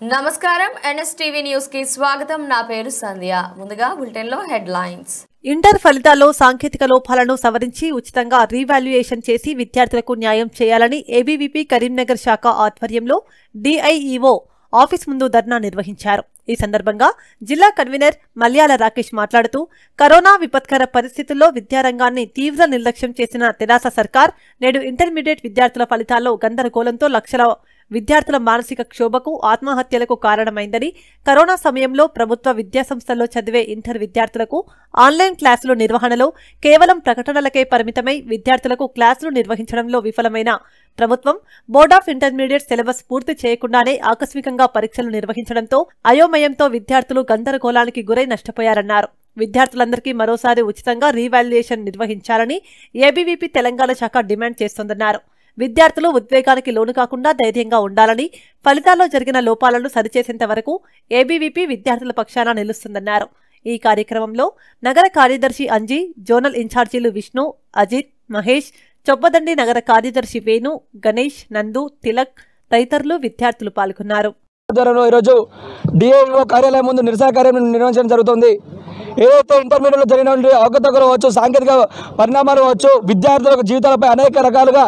నమస్కారం NSTV news కి స్వాగతం నా పేరు సంధ్య ముందుగా బులెటిన్ లో హెడ్ లైన్స్ ఇంటర్ ఫలితాల్లో సాంకేతిక లోపాలను సవరించి ఉచితంగా రీవాల్యుయేషన్ చేసి విద్యార్థులకు న్యాయం చేయాలని ఏబీవీపీ కరీంనగర్ శాఖ ఆధ్వర్యంలో డిఐఈఓ ఆఫీస్ ముందు ధర్నా నిర్వహించారు ఈ సందర్భంగా జిల్లా కన్వీనర్ మల్యాల రాకేష్ మాట్లాడుతూ కరోనా విపత్కర పరిస్థితుల్లో విద్యారంగాన్ని తీవ్ర నిర్లక్ష్యం చేసిన తెరాస సర్కార్ నేడు ఇంటర్మీడియట్ విద్యార్థుల ఫలితాల్లో గందరగోళంతో లక్షల విద్యార్థుల మానసిక క్షోభకు ఆత్మహత్యలకు కారణమైందని కరోనా సమయంలో ప్రభుత్వ విద్యాసంస్థల్లో చదివే ఇంటర్ విద్యార్థులకు ఆన్లైన్ క్లాసుల నిర్వహణలో కేవలం ప్రకటనలకే పరిమితమై విద్యార్థులకు క్లాసులు నిర్వహించడంలో విఫలమైన ప్రభుత్వం బోర్డ్ ఆఫ్ ఇంటర్మీడియట్ సిలబస్ పూర్తి చేయకుండానే ఆకస్మికంగా పరీక్షలు నిర్వహించడంతో అయోమయంతో విద్యార్థులు గందరగోళానికి గురై నష్టపోయారన్నారు విద్యార్థులందరికీ మరోసారి ఉచితంగా రీవాల్యుయేషన్ నిర్వహించాలని ఏబీవీపీ తెలంగాణ శాఖ డిమాండ్ చేస్తోందన్నారు విద్యార్థులు ఉద్వేగానికి లోను కాకుండా ధైర్యంగా ఉండాలని ఫలితాల్లో జరిగిన లోపాలను సరిచేసేంత వరకు ఏబీవీపీ విద్యార్థుల పక్షాన నిలుస్తుందన్నారు ఈ కార్యక్రమంలో నగర కార్యదర్శి అంజీ జోనల్ ఇన్ఛార్జీలు విష్ణు అజిత్ మహేష్ చొప్పదండి నగర కార్యదర్శి వేణు గణేష్ నందు తిలక్ తదితరులు విద్యార్థులు పాల్గొన్నారు ఆధ్వర్యంలో ఈరోజు డిఏఓ కార్యాలయం ముందు నిరసన కార్యం నిర్వహించడం జరుగుతుంది ఏదైతే ఇంటర్మీడియట్లో జరిగినటువంటి అవకతవకలు కావచ్చు సాంకేతిక పరిణామాలు కావచ్చు విద్యార్థులకు జీవితాలపై అనేక రకాలుగా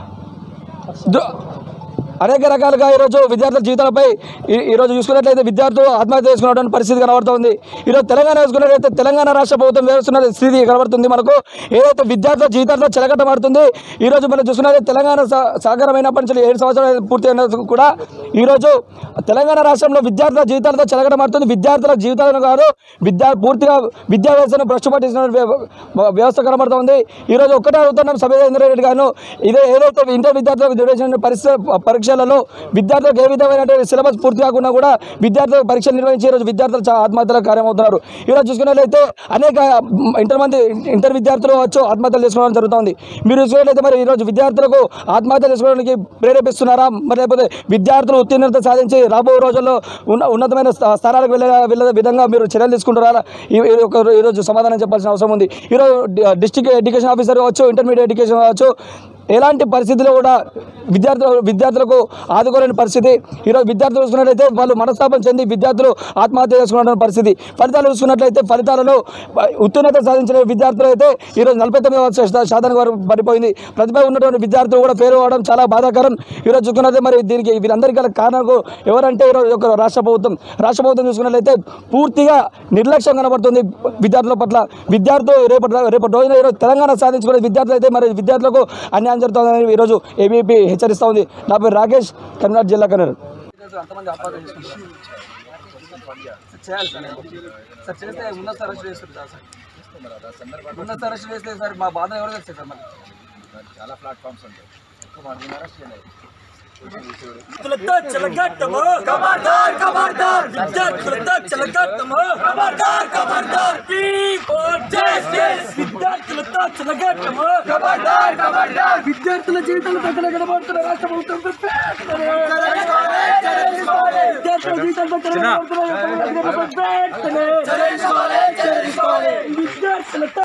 దు- అనేక రకాలుగా ఈరోజు విద్యార్థుల జీవితాలపై ఈ- ఈరోజు చూసుకున్నట్లయితే విద్యార్థులు ఆత్మహత్య చేసుకున్నటువంటి పరిస్థితి కనబడుతుంది ఈరోజు తెలంగాణ చూసుకున్నట్లయితే తెలంగాణ రాష్ట్ర ప్రభుత్వం వేస్తున్న స్థితి కనబడుతుంది మనకు ఏదైతే విద్యార్థుల జీవితాలతో చెలగట్టబడుతుంది ఈరోజు మనం చూసుకున్నట్లయితే తెలంగాణ స- సహకారమైనప్పటి నుంచి ఏడు సంవత్సరాలు పూర్తి అయినందుకు కూడా ఈరోజు తెలంగాణ రాష్ట్రంలో విద్యార్థుల జీవితాలతో చెలగటమాడుతుంది విద్యార్థుల జీవితాలను కాదు విద్యా పూర్తిగా విద్యా వ్యవస్థను భ్రష్టు పట్టించిన వ్య- వ్యవస్థ కనబడుతుంది ఈరోజు ఒక్కటే అడుగుతున్నాం సభ్య రెడ్డి గారు ఇదే ఏదైతే ఇంటర్ విద్యార్థులకు నిర్వహించిన పరిస్థితి పరీక్షలలో విద్యార్థులకు ఏ విధమైనటువంటి సిలబస్ పూర్తి కాకుండా కూడా విద్యార్థులకు పరీక్షలు నిర్వహించి ఈరోజు విద్యార్థులు చాలా ఆత్మహత్యలకు కారణమవుతున్నారు ఈరోజు చూసుకున్నట్లయితే అనేక మ్, ఇంటర్ మంది ఇంటర్ విద్యార్థులు వచ్చి ఆత్మహత్యలు చేసుకోవడం జరుగుతుంది మీరు చూసుకున్నట్లయితే మరి ఈరోజు విద్యార్థులకు ఆత్మహత్యలు చేసుకోవడానికి ప్రేరేపిస్తున్నారా మరి లేకపోతే విద్యార్థులు ఉత్తీర్ణత సాధించి రాబోయే రోజుల్లో ఉన్న ఉన్నతమైన స్థా- స్థానాలకు వెళ్ళే వెళ్ళే విధంగా మీరు చర్యలు తీసుకుంటారా ఈ- ఈ ఒక ఈరోజు సమాధానం చెప్పాల్సిన అవసరం ఉంది ఈరోజు డిస్టిక్ ఎడ్యుకేషన్ ఆఫీసర్ కావచ్చు ఇంటర్మీడియట్ ఎడ్యుకేషన్ కావచ్చు ఎలాంటి పరిస్థితుల్లో కూడా విద్యార్థులు విద్యార్థులకు ఆదుకోలేని పరిస్థితి ఈరోజు విద్యార్థులు చూసుకున్నట్లయితే వాళ్ళు మనస్తాపం చెంది విద్యార్థులు ఆత్మహత్య చేసుకున్న పరిస్థితి ఫలితాలు చూసుకున్నట్లయితే ఫలితాలలో ఉత్తీర్ణత సాధించిన విద్యార్థులు అయితే ఈరోజు నలభై తొమ్మిది శాతానికి వారు పడిపోయింది ప్రతిభ ఉన్నటువంటి విద్యార్థులు కూడా పేరు అవడం చాలా బాధాకరం ఈరోజు చూసుకున్నట్లయితే మరి దీనికి వీరందరికీ గల కారణం ఎవరంటే ఈరోజు ఒక రాష్ట్ర ప్రభుత్వం రాష్ట్ర ప్రభుత్వం చూసుకున్నట్లయితే పూర్తిగా నిర్లక్ష్యం కనబడుతుంది విద్యార్థుల పట్ల విద్యార్థులు రేపటి రేపటి రోజున ఈరోజు తెలంగాణ సాధించుకునే విద్యార్థులు అయితే మరి విద్యార్థులకు అన్యాయం జరుగుతుందని ఈరోజు ఏబీపీ హెచ్చరిస్తూ ఉంది నా పేరు రాకేష్ కరీంనగర్ జిల్లా కన్నర్ అంతమంది ఆత్మహత్య చేసుకుంటారు సార్ చేయాలి సార్ సార్ చేస్తే ఉన్నత అరెస్ట్ చేస్తారు సార్ ఉన్నత అరెస్ట్ చేస్తే సార్ మా బాధ ఎవరు తెలుస్తుంది సార్ మరి చాలా ప్లాట్ఫామ్స్ ఉంటాయి ఎక్కువ మంది అరెస్ట్ చేయాలి విద్యార్థులతో చెలగట్టము ఖబర్దార్ ఖబర్దార్ విద్యార్థులతో చెలగట్టము ఖబర్దార్ ఖబర్దార్ జస్టిస్ విద్యార్థులతో చెలగట్టము ఖబర్దార్ ఖబర్దార్ విద్యార్థుల జీవితాలు పక్కన కనబడుతున్న రాష్ట్ర ప్రభుత్వం విద్యార్థుల జీవితాలు పక్కన విద్యార్థులతో